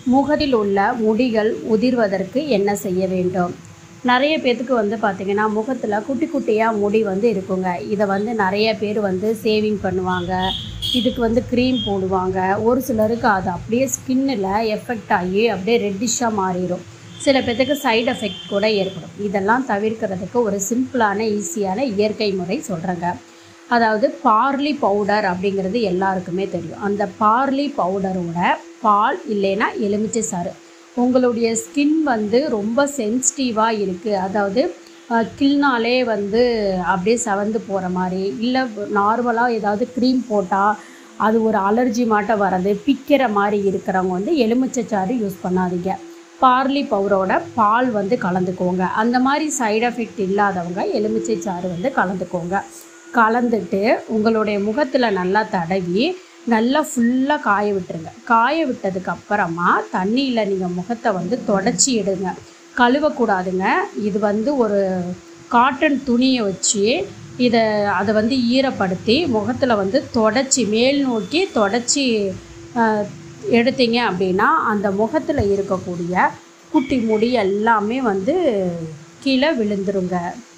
முகத்தில் உள்ள முடிகள் உதிர்வதற்கு என்ன செய்ய வேண்டும் நிறைய பேத்துக்கு வந்து பார்த்திங்கன்னா முகத்தில் குட்டி குட்டியாக முடி வந்து இருக்குங்க இதை வந்து நிறைய பேர் வந்து சேவிங் பண்ணுவாங்க இதுக்கு வந்து க்ரீம் போடுவாங்க ஒரு சிலருக்கு அது அப்படியே ஸ்கின்னில் எஃபெக்ட் ஆகி அப்படியே ரெட்டிஷாக மாறிடும் சில பேர்த்துக்கு சைடு எஃபெக்ட் கூட ஏற்படும் இதெல்லாம் தவிர்க்கிறதுக்கு ஒரு சிம்பிளான ஈஸியான இயற்கை முறை சொல்கிறேங்க அதாவது பார்லி பவுடர் அப்படிங்கிறது எல்லாருக்குமே தெரியும் அந்த பார்லி பவுடரோட பால் இல்லைன்னா எலுமிச்சை சாறு உங்களுடைய ஸ்கின் வந்து ரொம்ப சென்சிட்டிவாக இருக்குது அதாவது அஹ், கிள்னாலே வந்து அப்படியே செவந்து போகிற மாதிரி இல்லை நார்மலாக ஏதாவது க்ரீம் போட்டால் அது ஒரு அலர்ஜி மாட்டம் வர்றது பிக்கிற மாதிரி இருக்கிறவங்க வந்து எலுமிச்சை சாறு யூஸ் பண்ணாதீங்க பார்லி பவுடரோட பால் வந்து கலந்துக்கோங்க அந்த மாதிரி சைடு எஃபெக்ட் இல்லாதவங்க எலுமிச்சை சாறு வந்து கலந்துக்கோங்க கலந்துட்டு உங்களுடைய முகத்தில் நல்லா தடவி நல்லா ஃபுல்லாக காய விட்டுருங்க காய விட்டதுக்கு அப்புறமா தண்ணியில் நீங்கள் முகத்தை வந்து தொடச்சி எடுங்க கழுவக்கூடாதுங்க இது வந்து ஒரு காட்டன் துணியை வச்சு இதை அதை வந்து ஈரப்படுத்தி முகத்தில் வந்து தொடச்சி மேல் நோக்கி தொடச்சி அஹ், எடுத்தீங்க அப்படின்னா அந்த முகத்தில் இருக்கக்கூடிய குட்டி முடி எல்லாமே வந்து கீழே விழுந்துருங்க